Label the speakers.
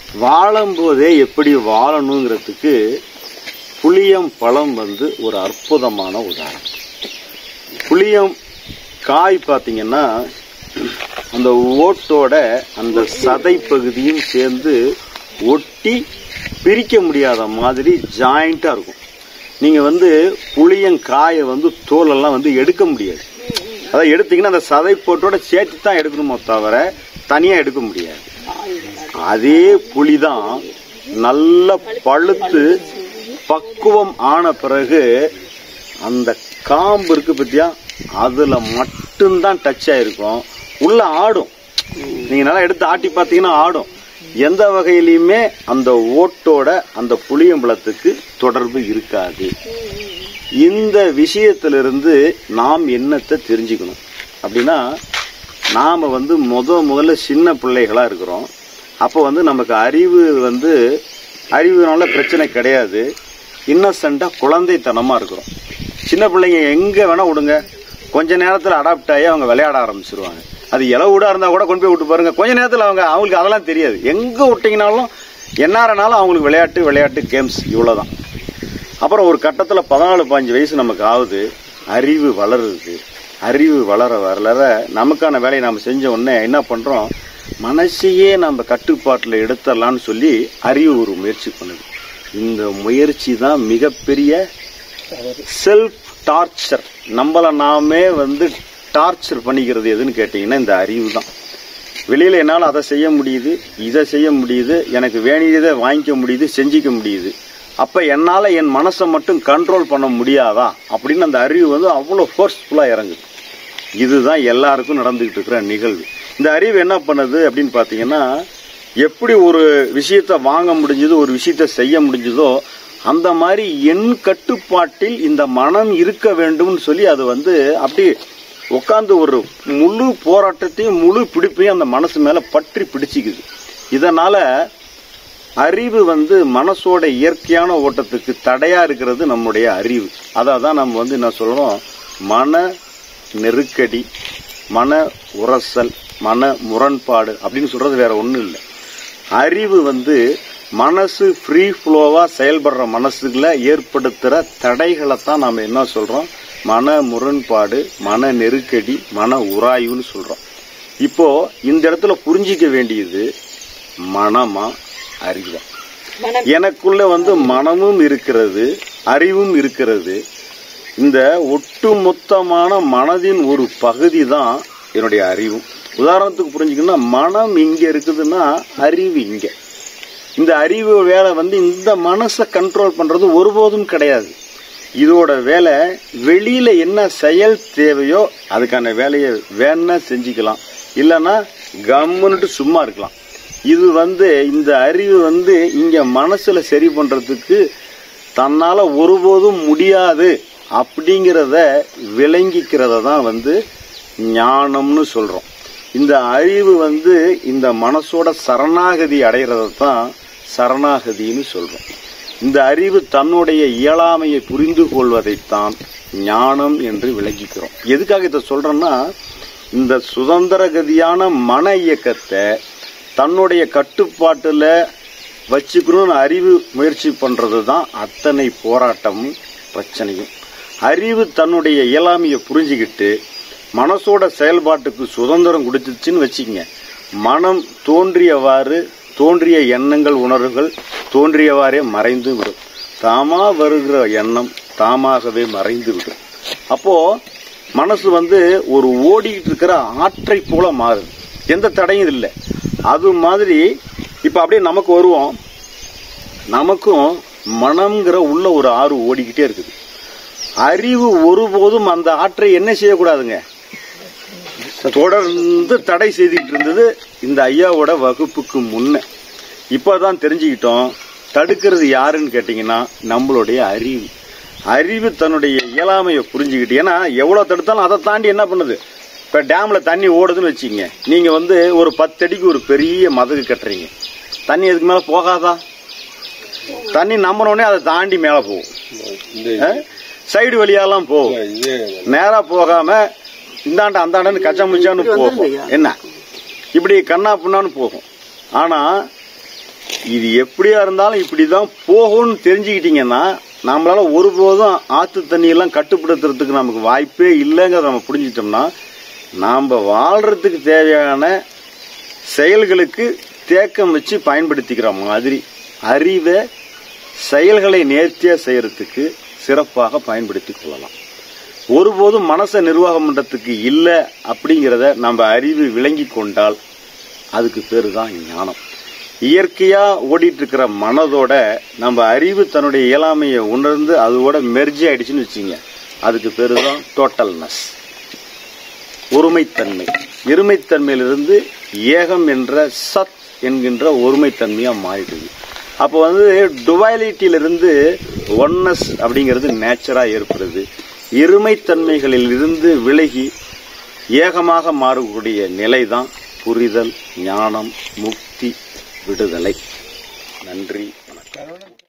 Speaker 1: வாழும்போதே எப்படி வாழணுங்கிறதுக்கு புளியம் பழம் வந்து ஒரு அற்புதமான உதாரணம் புளியம் காய் பார்த்தீங்கன்னா அந்த ஓட்டோட அந்த சதை பகுதியும் சேர்ந்து ஒட்டி பிரிக்க முடியாத மாதிரி ஜாயிண்டா இருக்கும் நீங்க வந்து புளியங்காயை வந்து தோலெல்லாம் வந்து எடுக்க முடியாது அதான் எடுத்தீங்கன்னா அந்த சதை போட்டோட சேர்த்து தான் எடுக்கணுமோ தவிர தனியா எடுக்க முடியாது அதே புளிதான் நல்ல பழுத்து பக்குவம் ஆன பிறகு அந்த காம்பு இருக்கு பத்தியா அதுல மட்டும்தான் டச் ஆயிருக்கும் உள்ள ஆடும் நீங்க நல்லா எடுத்து ஆட்டி பார்த்தீங்கன்னா ஆடும் எந்த வகையிலையுமே அந்த ஓட்டோட அந்த புளியம்பழத்துக்கு தொடர்பு இருக்காது இந்த விஷயத்திலிருந்து நாம் என்னத்தை தெரிஞ்சுக்கணும் அப்படின்னா நாம வந்து முத முதல்ல சின்ன பிள்ளைகளா இருக்கிறோம் அப்போ வந்து நமக்கு அறிவு வந்து அறிவுனால பிரச்சனை கிடையாது இன்னசென்ட்டா குழந்தைத்தனமா இருக்கிறோம் சின்ன பிள்ளைங்க எங்க வேணா விடுங்க கொஞ்ச நேரத்துல அடாப்ட் ஆகி அவங்க விளையாட ஆரம்பிச்சிருவாங்க அது இலவுடா இருந்தா கூட கொண்டு போய் விட்டு பாருங்க கொஞ்ச நேரத்துல அவங்க அவங்களுக்கு அதெல்லாம் தெரியாது எங்க விட்டீங்கனாலும் என்னாரனாலும் அவங்களுக்கு விளையாட்டு விளையாட்டு கேம்ஸ் இவ்வளவுதான் அப்புறம் ஒரு கட்டத்தில் பதினாலு பாஞ்சு வயசு நமக்கு ஆகுது அறிவு வளருது அறிவு வளர வளர நமக்கான வேலையை நாம் செஞ்ச உடனே என்ன பண்ணுறோம் மனசையே நம்ம கட்டுப்பாட்டில் எடுத்துடலாம்னு சொல்லி அறிவு ஒரு முயற்சி பண்ணுது இந்த முயற்சி தான் மிகப்பெரிய செல்ஃப் டார்ச்சர் நம்மளை நாமே வந்து டார்ச்சர் பண்ணிக்கிறது எதுன்னு கேட்டிங்கன்னா இந்த அறிவு தான் வெளியில் என்னால் அதை செய்ய முடியுது இதை செய்ய முடியுது எனக்கு வேண்டியதை வாங்கிக்க முடியுது செஞ்சிக்க முடியுது அப்போ என்னால் என் மனசை மட்டும் கண்ட்ரோல் பண்ண முடியாதா அப்படின்னு அந்த அறிவு வந்து அவ்வளோ ஃபோர்ஸ்ஃபுல்லாக இறங்குது இதுதான் எல்லாருக்கும் நடந்துகிட்டு இருக்கிற நிகழ்வு இந்த அறிவு என்ன பண்ணுது அப்படின்னு பார்த்தீங்கன்னா எப்படி ஒரு விஷயத்தை வாங்க முடிஞ்சதோ ஒரு விஷயத்தை செய்ய முடிஞ்சதோ அந்த மாதிரி என் கட்டுப்பாட்டில் இந்த மனம் இருக்க வேண்டும்னு சொல்லி அது வந்து அப்படி உட்காந்து ஒரு முழு போராட்டத்தையும் முழு பிடிப்பையும் அந்த மனசு மேல பற்றி பிடிச்சிக்குது இதனால அறிவு வந்து மனசோட இயற்கையான ஓட்டத்துக்கு தடையா இருக்கிறது நம்முடைய அறிவு அதை தான் நம்ம வந்து என்ன சொல்றோம் மன நெருக்கடி மன உரசல் மன முரண்பாடு அப்படின்னு சொல்றது வேற ஒன்றும் இல்லை அறிவு வந்து மனசு ஃப்ரீ ஃப்ளோவா செயல்படுற மனசுல ஏற்படுத்துற தடைகளை தான் நாம என்ன சொல்றோம் மன முரண்பாடு மன நெருக்கடி மன உராய்வுன்னு சொல்றோம் இப்போ இந்த இடத்துல புரிஞ்சிக்க வேண்டியது மனமா அறிவா எனக்குள்ள வந்து மனமும் இருக்கிறது அறிவும் இருக்கிறது இந்த ஒட்டுமொத்தமான மனதின் ஒரு பகுதி தான் என்னுடைய அறிவும் உதாரணத்துக்கு புரிஞ்சுக்கணும்னா மனம் இங்க இருக்குதுன்னா அறிவு இங்க இந்த அறிவு வேலை வந்து இந்த மனசை கண்ட்ரோல் பண்றது ஒருபோதும் கிடையாது இதோட வேலை வெளியில என்ன செயல் தேவையோ அதுக்கான வேலையை வேணா செஞ்சுக்கலாம் இல்லைன்னா கம்முன்னுட்டு சும்மா இருக்கலாம் இது வந்து இந்த அறிவு வந்து இங்க மனசுல சரி பண்றதுக்கு தன்னால ஒருபோதும் முடியாது அப்படிங்கிறத விளங்கிக்கிறத தான் வந்து ஞானம்னு சொல்றோம் இந்த அறிவு வந்து இந்த மனசோட சரணாகதி அடைகிறத தான் சரணாகதின்னு சொல்றோம் இந்த அறிவு தன்னுடைய இயலாமையை புரிந்து கொள்வதைத்தான் ஞானம் என்று விளங்கிக்கிறோம் எதுக்காக இதை சொல்றேன்னா இந்த சுதந்திர கதியான மன இயக்கத்தை தன்னுடைய கட்டுப்பாட்டுல வச்சுக்கணும்னு அறிவு முயற்சி பண்றது தான் அத்தனை போராட்டமும் பிரச்சனையும் அறிவு தன்னுடைய இயலாமையை புரிஞ்சுக்கிட்டு மனசோட செயல்பாட்டுக்கு சுதந்திரம் கொடுத்துச்சுன்னு வச்சுக்கங்க மனம் தோன்றியவாறு தோன்றிய எண்ணங்கள் உணர்வுகள் தோன்றியவாறே மறைந்து விடும் தாமா வருகிற எண்ணம் தாமாகவே மறைந்து விடும் அப்போ மனசு வந்து ஒரு ஓடிக்கிட்டு இருக்கிற ஆற்றை போல மாறுது எந்த தடையும் இல்லை அது மாதிரி இப்ப அப்படியே நமக்கு வருவோம் நமக்கும் மனம்ங்கிற உள்ள ஒரு ஆறு ஓடிக்கிட்டே இருக்குது அறிவு ஒருபோதும் அந்த ஆற்றை என்ன செய்யக்கூடாதுங்க தொடர்ந்து தடை செய்துட்டு இருந்தது இந்த ஐயாவோட வகுப்புக்கு முன்ன இப்பதான் தெரிஞ்சுக்கிட்டோம் தடுக்கிறது யாருன்னு கேட்டீங்கன்னா நம்மளுடைய அறிவு அறிவு தன்னுடைய இயலாமையை புரிஞ்சுக்கிட்டு ஏன்னா எவ்வளவு தடுத்தாலும் அதை தாண்டி என்ன பண்ணுது இப்ப டேம்ல தண்ணி ஓடுதுன்னு வச்சுங்க நீங்க வந்து ஒரு பத்து அடிக்கு ஒரு பெரிய மதகு கட்டுறீங்க தண்ணி அதுக்கு மேல போகாதா தண்ணி நம்பினோடனே அதை தாண்டி மேல போகும் சைடு வழியாலாம் போகும்
Speaker 2: இது
Speaker 1: நேரா போகாம இந்தாண்ட அந்தாண்டன்னு கச்சா முச்சான்னு போகும் என்ன இப்படி கண்ணா புண்ணான்னு போகும் ஆனா இது எப்படியா இருந்தாலும் இப்படிதான் போகும்னு தெரிஞ்சுக்கிட்டீங்கன்னா நம்மளால ஒருபோதும் ஆத்து தண்ணியெல்லாம் கட்டுப்படுத்துறதுக்கு நமக்கு வாய்ப்பே இல்லைங்கிறத நம்ம புரிஞ்சுக்கிட்டோம்னா நாம் வாழ்றதுக்கு தேவையான செயல்களுக்கு தேக்கம் வச்சு பயன்படுத்திக்கிற மாதிரி அறிவை செயல்களை நேர்த்தியாக செய்யறதுக்கு சிறப்பாக பயன்படுத்தி கொள்ளலாம் ஒருபோதும் மனசை நிர்வாகம் பண்றதுக்கு இல்லை அப்படிங்கிறத நம்ம அறிவு விளங்கி கொண்டால் அதுக்கு பேர் தான் ஞானம் இயற்கையா ஓடிட்டு இருக்கிற மனதோட நம்ம அறிவு தன்னுடைய இயலாமையை உணர்ந்து அதோட மெர்ஜி ஆயிடுச்சுன்னு வச்சுங்க அதுக்கு பேர் தான் டோட்டல்னஸ் ஒருமைத்தன்மை இருமைத்தன்மையிலிருந்து ஏகம் என்ற சத் என்கின்ற ஒருமைத்தன்மையா மாறிடுது அப்போ வந்து டுவாலிட்டியிலிருந்து ஒன்னஸ் அப்படிங்கிறது நேச்சரா ஏற்படுது இருமைத்தன்மைகளில் இருந்து விலகி ஏகமாக மாறக்கூடிய நிலைதான் புரிதல் ஞானம் முக்தி விடுதலை நன்றி வணக்கம்